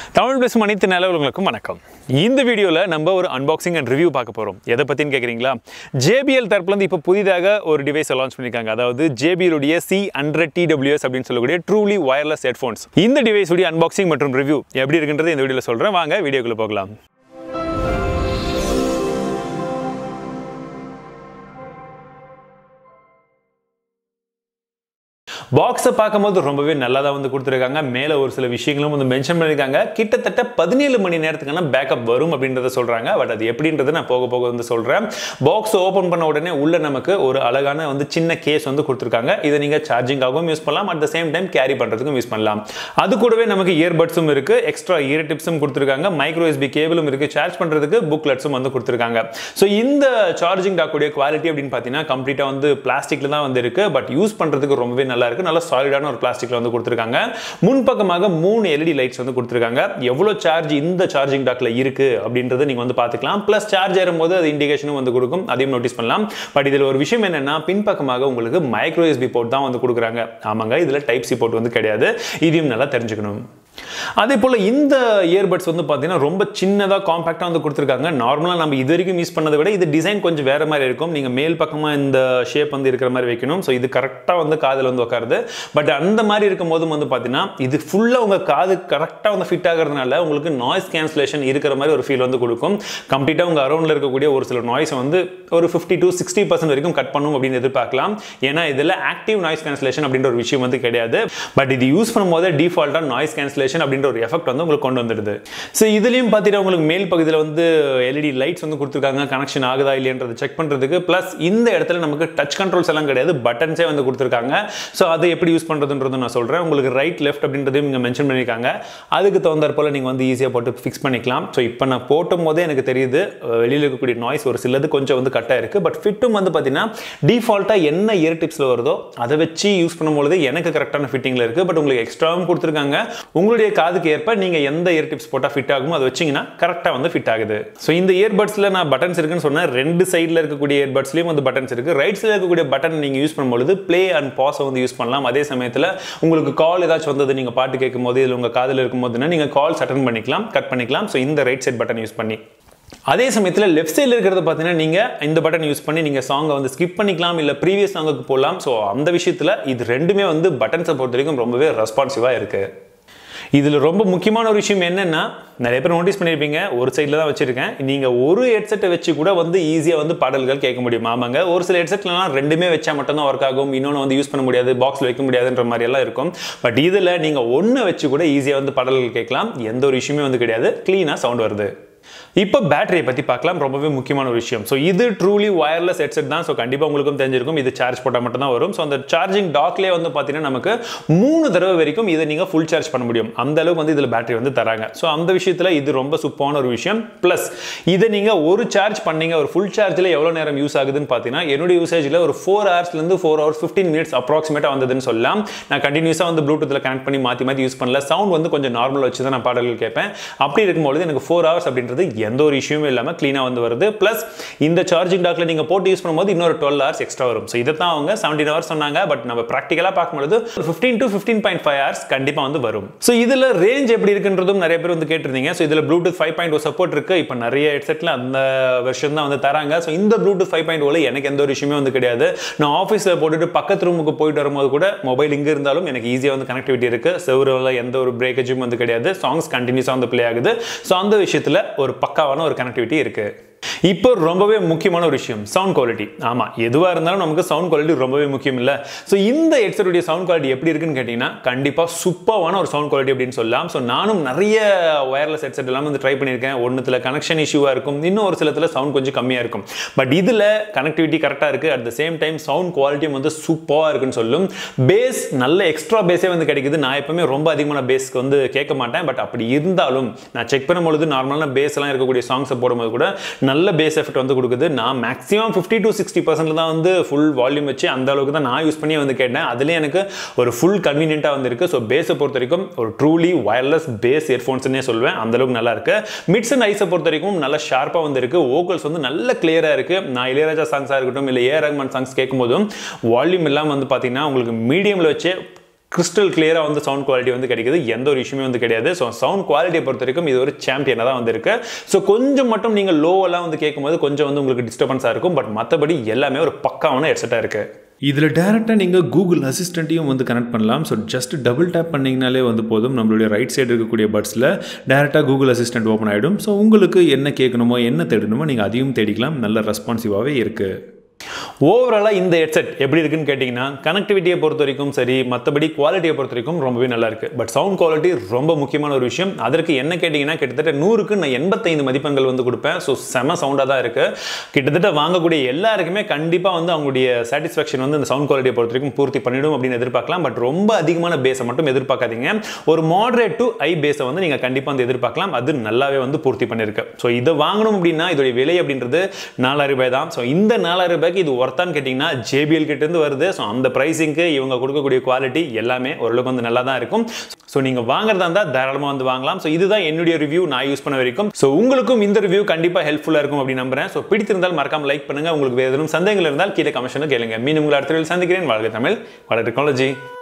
தமிழ் பேசும் அனைத்து நிலவர்களுக்கும் வணக்கம் இந்த வீடியோவில் நம்ம ஒரு அன்பாக்சிங் அண்ட் ரிவ்யூ பார்க்க போகிறோம் எதை பற்றின்னு கேட்குறீங்களா ஜேபிஎல் தரப்புலேருந்து இப்போ புதிதாக ஒரு டிவைஸை லான்ச் பண்ணியிருக்காங்க அதாவது JBL உடைய சி ஹண்ட்ரட் டிடபிள்யூஎஸ் அப்படின்னு சொல்லக்கூடிய ட்ரூலி வயர்லெஸ் ஹெட்ஃபோன்ஸ் இந்த டிவைஸ் உடைய அன்பாக்சிங் மற்றும் ரிவ்யூ எப்படி இருக்குன்றது இந்த வீடியோவில் சொல்கிறேன் வாங்க வீடியோக்குள்ளே போகலாம் பாக்ஸை பார்க்கும்போது ரொம்பவே நல்லா தான் வந்து கொடுத்துருக்காங்க மேலே ஒரு சில விஷயங்களும் வந்து மென்ஷன் பண்ணியிருக்காங்க கிட்டத்தட்ட பதினேழு மணி நேரத்துக்கான பேக்கப் வரும் அப்படின்றத சொல்கிறாங்க பட் அது எப்படின்றத நான் போக போக வந்து சொல்கிறேன் பாக்ஸ் ஓப்பன் பண்ண உடனே உள்ள நமக்கு ஒரு அழகான வந்து சின்ன கேஸ் வந்து கொடுத்துருக்காங்க இதை நீங்கள் சார்ஜிங்காகவும் யூஸ் பண்ணலாம் at the same time carry பண்ணுறதுக்கும் யூஸ் பண்ணலாம் அது கூடவே நமக்கு இயர்பட்ஸும் இருக்குது எக்ஸ்ட்ரா இயர் டிப்ஸும் கொடுத்துருக்காங்க மைக்ரோ எஸ்பி கேபிளும் இருக்குது சார்ஜ் பண்ணுறதுக்கு புக்லெட்ஸும் வந்து கொடுத்துருக்காங்க ஸோ இந்த சார்ஜிங் டாக்குடைய குவாலிட்டி அப்படின்னு பார்த்தீங்கன்னா கம்ப்ளீட்டாக வந்து பிளாஸ்டிக்கில் தான் வந்து இருக்குது பட் யூஸ் பண்ணுறதுக்கு ரொம்பவே நல்லா இருக்கு நல்ல சாலிடான ஒரு பிளாஸ்டிக்ல வந்து கொடுத்துருக்காங்க முன்பக்கமாக மூணு எல்இடி லைட்ஸ் வந்து கொடுத்துருக்காங்க எவ்வளோ சார்ஜ் இந்த சார்ஜிங் டாக்ல இருக்கு அப்படின்றத நீங்க வந்து பார்த்துக்கலாம் ப்ளஸ் சார்ஜ் ஏறும்போது அது இண்டிகேஷனும் வந்து கொடுக்கும் அதையும் நோட்டீஸ் பண்ணலாம் பட் இதில் ஒரு விஷயம் என்னன்னா பின்பக்கமாக உங்களுக்கு மைக்ரோ எஸ்பி போர்ட் தான் வந்து கொடுக்குறாங்க ஆமாங்க இதில் டைப் சி போர்ட் வந்து கிடையாது இதையும் நல்லா தெரிஞ்சுக்கணும் அதே போல் இந்த இயர்பட்ஸ் வந்து பார்த்தீங்கன்னா ரொம்ப சின்னதாக காம்பாக்டாக வந்து கொடுத்துருக்காங்க நார்மலாக நம்ம இது வரைக்கும் யூஸ் பண்ணதை விட இது டிசைன் கொஞ்சம் வேறு மாதிரி இருக்கும் நீங்கள் மேல் பக்கமாக இந்த ஷேப் வந்து இருக்கிற மாதிரி வைக்கணும் ஸோ இது கரெக்டாக வந்து காதில் வந்து உட்காருது பட் அந்த மாதிரி இருக்கும் போதும் வந்து பார்த்தீங்கன்னா இது ஃபுல்லாக உங்கள் காது கரெக்டாக வந்து ஃபிட் ஆகிறதுனால உங்களுக்கு நாய்ஸ் கேன்சலேஷன் இருக்கிற மாதிரி ஒரு ஃபீல் வந்து கொடுக்கும் கம்ப்ளீட்டாக உங்கள் அரௌண்டில் இருக்கக்கூடிய ஒரு சில நாய்ஸை வந்து ஒரு ஃபிஃப்டி டு சிக்ஸ்டி பர்சன்ட் வரைக்கும் கட் பண்ணும் அப்படின்னு எதிர்பார்க்கலாம் ஏன்னா இதில் ஆக்டிவ் நாய்ஸ் கேன்சலேஷன் அப்படின்ற ஒரு விஷயம் வந்து கிடையாது பட் இது யூஸ் பண்ணும்போது டிஃபால்ட்டாக நாய்ஸ் கேன்சலேஷன் அப்படின்ற ஒரு எஃபெக்ட் வந்து உங்களுக்கு கொண்டு வந்துடுது ஸோ இதுலேயும் பார்த்தீங்கன்னா உங்களுக்கு மேல் பகுதியில் வந்து எல்இடி லைட்ஸ் வந்து கொடுத்துருக்காங்க கனெக்ஷன் ஆகுதா இல்லையன்றதை செக் பண்ணுறதுக்கு ப்ளஸ் இந்த இடத்துல நமக்கு டச் கண்ட்ரோல்ஸ் எல்லாம் கிடையாது பட்டன்ஸே வந்து கொடுத்துருக்காங்க ஸோ அதை எப்படி யூஸ் பண்ணுறதுன்றது நான் சொல்கிறேன் உங்களுக்கு ரைட் லெஃப்ட் அப்படின்றதையும் இங்கே மென்ஷன் பண்ணியிருக்காங்க அதுக்கு தகுந்தாற் போல் நீங்கள் வந்து ஈஸியாக போட்டு ஃபிக்ஸ் பண்ணிக்கலாம் ஸோ இப்போ நான் போட்டும் போதே எனக்கு தெரியுது வெளியில் இருக்கக்கூடிய நாய்ஸ் ஒரு சிலது கொஞ்சம் வந்து கட்டாக இருக்குது பட் ஃபிட்டும் வந்து பார்த்தீங்கன்னா டிஃபால்ட்டாக என்ன இயர் டிப்ஸில் வருதோ அதை வச்சு யூஸ் பண்ணும்பொழுது எனக்கு கரெக்டான ஃபிட்டிங்கில் இருக்குது பட் உங்களுக்கு எக்ஸ்ட்ராவும் கொடுத்துருக்காங்க உங்களுடைய காதுக்கு ஏற்ப நீங்கள் எந்த இயர் டிப்ஸ் போட்டால் ஃபிட் ஆகுமோ அதை வச்சிங்கன்னா கரெக்டாக வந்து ஃபிட் ஆகுது ஸோ இந்த இயர்பட்ஸில் நான் பட்டன்ஸ் இருக்குன்னு சொன்னேன் ரெண்டு சைடில் இருக்கக்கூடிய இயர்பட்ஸ்லேயும் வந்து பட்டன்ஸ் இருக்குது ரைட் சைடில் இருக்கக்கூடிய பட்டன் நீங்கள் யூஸ் பண்ணும்பொழுது ப்ளே அண்ட் பாஸை வந்து யூஸ் பண்ணலாம் அதே சமயத்தில் உங்களுக்கு கால் ஏதாச்சும் வந்தது நீங்கள் பாட்டு கேட்கும் போது இதில் உங்கள் காதில் இருக்கும்போதுன்னா நீங்கள் கால்ஸ் அட்டன் பண்ணிக்கலாம் கட் பண்ணிக்கலாம் ஸோ இந்த ரைட் சைட் பட்டன் யூஸ் பண்ணி அதே சமயத்தில் லெஃப்ட் சைடில் இருக்கிறத பார்த்தீங்கன்னா நீங்கள் இந்த பட்டன் யூஸ் பண்ணி நீங்கள் சாங்கை வந்து ஸ்கிப் பண்ணிக்கலாம் இல்லை ப்ரீவியஸ் சாங்குக்கு போகலாம் ஸோ அந்த விஷயத்தில் இது ரெண்டுமே வந்து பட்டன்ஸை பொறுத்த வரைக்கும் ரொம்பவே ரெஸ்பான்சிவாக இருக்குது இதில் ரொம்ப முக்கியமான ஒரு விஷயம் என்னென்னா நிறைய பேர் நோட்டீஸ் பண்ணியிருப்பீங்க ஒரு சைடில் தான் வச்சுருக்கேன் நீங்கள் ஒரு ஹெட்செட்டை வச்சு கூட வந்து ஈஸியாக வந்து பாடல்கள் கேட்க முடியும் ஆமாங்க ஒரு சில ஹெட்செட்லாம் ரெண்டுமே வச்சா மட்டும்தான் ஒர்க் ஆகும் இன்னொன்று வந்து யூஸ் பண்ண முடியாது பாக்ஸில் வைக்க முடியாதுன்ற மாதிரி எல்லாம் இருக்கும் பட் இதில் நீங்கள் ஒன்று வச்சு கூட ஈஸியாக வந்து பாடல்கள் கேட்கலாம் எந்த ஒரு விஷயமே வந்து கிடையாது க்ளீனாக சவுண்ட் வருது இப்போ பேட்டரியை பற்றி பார்க்கலாம் ரொம்பவே முக்கியமான ஒரு விஷயம் ஸோ இது ட்ரூலி வயர்லெஸ் ஹெட்செட் தான் ஸோ கண்டிப்பாக உங்களுக்கும் தெரிஞ்சிருக்கும் இது சார்ஜ் போட்டால் மட்டும் தான் வரும் ஸோ அந்த சார்ஜிங் டாக்லேயே வந்து பார்த்தீங்கன்னா நமக்கு மூணு தடவை வரைக்கும் இதை நீங்கள் ஃபுல் சார்ஜ் பண்ண முடியும் அந்த அளவுக்கு வந்து இதில் பேட்டரி வந்து தராங்க ஸோ அந்த விஷயத்தில் இது ரொம்ப சூப்பரான ஒரு விஷயம் ப்ளஸ் இதை நீங்கள் ஒரு சார்ஜ் பண்ணீங்க ஒரு ஃபுல் சார்ஜில் எவ்வளோ நேரம் யூஸ் ஆகுதுன்னு பார்த்தீங்கன்னா என்னுடைய யூசேஜில் ஒரு ஃபோர் ஹவர்ஸ்லேருந்து ஃபோர் ஹவர்ஸ் ஃபிஃப்டீன் மினிட்ஸ் அப்ராக்சிமேட்டாக வந்ததுன்னு சொல்லலாம் நான் கண்டினியூஸாக வந்து ப்ளூடூத்தில் கனெக்ட் பண்ணி மாற்றி மாற்றி யூஸ் பண்ணல சவுண்ட் வந்து கொஞ்சம் நார்மல் வச்சு தான் நான் பாடல்கள் கேட்பேன் அப்படி இருக்கும்போது எனக்கு ஃபோர் ஹவர்ஸ் அப்படின்றது எந்த ஒரு இஷ்யூமே இல்லாமல் க்ளீனாக வந்து வருது ப்ளஸ் இந்த சார்ஜிங் டாக்ல நீங்கள் போட்டு யூஸ் பண்ணும்போது இன்னொரு டுவெல் ஹவர்ஸ் எக்ஸ்ட்ரா வரும் ஸோ இதை தான் அவங்க செவன்டீன் ஹவர்ஸ் சொன்னாங்க பட் நம்ம ப்ராக்டிக்கலாக பார்க்கும்போது fifteen to fifteen point five hours கண்டிப்பாக வந்து வரும் ஸோ இதில் ரேஞ்ச் எப்படி இருக்குன்றதும் நிறைய பேர் வந்து கேட்டிருந்தீங்க ஸோ இதில் Bluetooth five point oh support இருக்கு இப்போ நிறைய ஹெட்செட்டில் அந்த வெர்ஷன் தான் வந்து தராங்க ஸோ இந்த ப்ளூடூத் ஃபைவ் பாயிண்ட் ஓல எனக்கு எந்த ஒரு விஷயமே வந்து கிடையாது நான் ஆஃபீஸில் போட்டுட்டு பக்கத்து ரூமுக்கு போயிட்டு வரும்போது கூட மொபைல் இங்கே இருந்தாலும் எனக்கு ஈஸியாக வந்து கனெக்டிவிட்டி இருக்கு செவரில் எந்த ஒரு பிரேக்கேஜும் வந்து கிடையாது சாங்ஸ் கண்டினியூஸாக வந்து ப்ளே ஆகுது ஸோ அந்த விஷயத்தில் ஒரு பக்காவான ஒரு கனெக்டிவிட்டி இருக்கு இப்போ ரொம்பவே முக்கியமான ஒரு விஷயம் சவுண்ட் குவாலிட்டி ஆமாம் எதுவாக இருந்தாலும் நமக்கு சவுண்ட் குவாலிட்டி ரொம்பவே முக்கியம் இல்லை ஸோ இந்த ஹெட்செட்டுடைய சவுண்ட் குவாலிட்டி எப்படி இருக்குன்னு கேட்டிங்கன்னா கண்டிப்பாக சூப்பரான ஒரு சவுண்ட் குவாலிட்டி அப்படின்னு சொல்லலாம் ஸோ நானும் நிறைய ஒயர்லெஸ் ஹெட்செட் எல்லாம் வந்து ட்ரை பண்ணியிருக்கேன் ஒன்றுத்தில் கனெக்ஷன் இஷ்யூவாக இருக்கும் இன்னும் ஒரு சிலத்தில் சவுண்ட் கொஞ்சம் கம்மியாக இருக்கும் பட் இதில் கனெக்டிவிட்டி கரெக்டாக இருக்குது at the same time sound குவாலிட்டியும் வந்து சூப்பராக இருக்குன்னு சொல்லும் பேஸ் நல்ல எக்ஸ்ட்ரா பேஸே வந்து கிடைக்குது நான் எப்பவுமே ரொம்ப அதிகமான பேஸ்க்கு வந்து கேட்க மாட்டேன் பட் அப்படி இருந்தாலும் நான் செக் பண்ணும்பொழுது நார்மலான பேஸ் எல்லாம் இருக்கக்கூடிய சாங்ஸை போடும்போது கூட நல்ல பேஸ் எஃபெக்ட் வந்து கொடுக்குது நான் maximum fifty to sixty percent தான் வந்து ஃபுல் வால்யூம் வச்சு அந்த அளவுக்கு தான் நான் யூஸ் பண்ணி வந்து கேட்டேன் அதுலேயும் எனக்கு ஒரு ஃபுல் கன்வீனியண்ட்டாக வந்து இருக்கு ஸோ பேஸை பொறுத்த வரைக்கும் ஒரு ட்ரூலி வயர்லெஸ் பேஸ் இயர்ஃபோன்ஸ்னே சொல்வேன் அந்த அளவுக்கு நல்லா இருக்கு மிட்ஸ் அண்ட் ஐஸை பொறுத்த வரைக்கும் நல்ல ஷார்ப்பாக வந்து இருக்கு ஓக்கல்ஸ் வந்து நல்ல கிளியராக இருக்கு நான் இளையராஜா சாங்ஸாக இருக்கட்டும் இல்லை ஏ ரஹ்மான் சாங்ஸ் கேட்கும்போதும் வால்யூம் எல்லாம் வந்து பார்த்தீங்கன்னா உங்களுக்கு மீடியமில் வச்சே கிறிஸ்டல் கிளியராக வந்து சவுண்ட் குவாலிட்டி வந்து கிடைக்குது எந்த ஒரு இஷ்யூமே வந்து கிடையாது ஸோ சவுண்ட் குவாலிட்டியை பொறுத்த வரைக்கும் இது ஒரு சாம்பியனாக தான் வந்து இருக்கு ஸோ கொஞ்சம் மட்டும் நீங்கள் லோவெல்லாம் வந்து கேட்கும்போது கொஞ்சம் வந்து உங்களுக்கு டிஸ்டர்பன்ஸாக இருக்கும் பட் மற்றபடி எல்லாமே ஒரு பக்காவான ஹெட்செட்டாக இருக்கு இதில் டேரெக்டாக நீங்கள் கூகுள் அசிஸ்டண்ட்டையும் வந்து கனெக்ட் பண்ணலாம் ஸோ ஜஸ்ட் டபுள் டேப் பண்ணிங்கனாலே வந்து போதும் நம்மளுடைய ரைட் சைடு இருக்கக்கூடிய பட்ஸில் டேரெக்டாக கூகுள் அசிஸ்டன்ட் ஓப்பன் ஆகிடும் ஸோ உங்களுக்கு என்ன கேட்கணுமோ என்ன தேடணுமோ நீங்கள் அதையும் தேடிக்கலாம் நல்ல ரெஸ்பான்சிவாகவே இருக்குது ஓவராலாக இந்த ஹெட்செட் எப்படி இருக்குன்னு கேட்டிங்கன்னா கனெக்டிவிட்டியை பொறுத்த வரைக்கும் சரி மற்றபடி குவாலிட்டியை பொறுத்த வரைக்கும் ரொம்பவே நல்லா இருக்கு பட் சவுண்ட் குவாலிட்டி ரொம்ப முக்கியமான ஒரு விஷயம் அதற்கு என்ன கேட்டிங்கன்னா கிட்டத்தட்ட நூறுக்கு நான் எண்பத்தைந்து மதிப்பெண்கள் வந்து கொடுப்பேன் ஸோ செம சவுண்டாக தான் இருக்கு கிட்டத்தட்ட வாங்கக்கூடிய எல்லாருக்குமே கண்டிப்பாக வந்து அவங்களுடைய சாட்டிஸ்ஃபேக்ஷன் வந்து இந்த சவுண்ட் குவாலிட்டியை பொறுத்த வரைக்கும் பூர்த்தி பண்ணிடும் அப்படின்னு எதிர்பார்க்கலாம் பட் ரொம்ப அதிகமான பேஸை மட்டும் எதிர்பார்க்காதீங்க ஒரு மாடரேட் டு ஐ பேஸை வந்து நீங்கள் கண்டிப்பாக வந்து எதிர்பார்க்கலாம் அது நல்லாவே வந்து பூர்த்தி பண்ணியிருக்கு ஸோ இதை வாங்கணும் அப்படின்னா இதோடைய விலை அப்படின்றது நாலாயிரம் ரூபாய் தான் ஸோ இந்த நாலாயிரம் ரூபாய்க்கு இது ஒர்த்தான்னு கேட்டிங்கன்னா ஜேபிஎல் கிட்டேருந்து வருது ஸோ அந்த ப்ரைஸிங்க்கு இவங்க கொடுக்கக்கூடிய குவாலிட்டி எல்லாமே ஓரளவுக்கு வந்து நல்லா தான் இருக்கும் ஸோ நீங்கள் வாங்குறதா இருந்தால் தாராளமாக வந்து வாங்கலாம் ஸோ இதுதான் என்னுடைய ரிவ்யூ நான் யூஸ் பண்ண வரைக்கும் ஸோ உங்களுக்கும் இந்த ரிவ்யூ கண்டிப்பாக ஹெல்ப்ஃபுல்லாக இருக்கும் அப்படின்னு நம்புறேன் ஸோ பிடித்திருந்தால் மறக்காம லைக் பண்ணுங்க உங்களுக்கு வேறு எதுவும் சந்தேகங்கள் இருந்தால் கீழே கமெஷனில் கேளுங்க மீன் உங்களை அடுத்த சந்திக்கிறேன் வாழ்க தமிழ் வளர் டெக்னாலஜி